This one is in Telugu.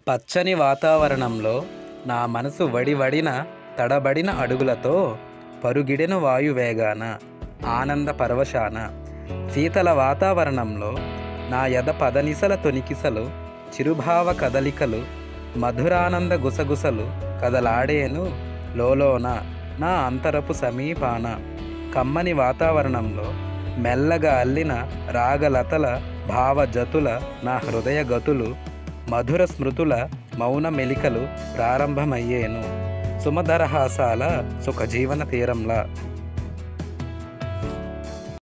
పచ్చని వాతావరణంలో నా మనసు వడివడిన తడబడిన అడుగులతో పరుగిడెను వాయువేగాన ఆనంద పరవశాన శీతల వాతావరణంలో నా యద పదనిసల తొనికిసలు చిరుభావ కదలికలు మధురానంద గుసగుసలు కదలాడేను లోలోన నా అంతరపు సమీపాన కమ్మని వాతావరణంలో మెల్లగా అల్లిన రాగలతల భావజతుల నా హృదయ గతులు మధుర స్మృతుల మౌన మెలికలు ప్రారంభమయ్యేను సుమధరహాసాల సుఖజీవన తీరంలా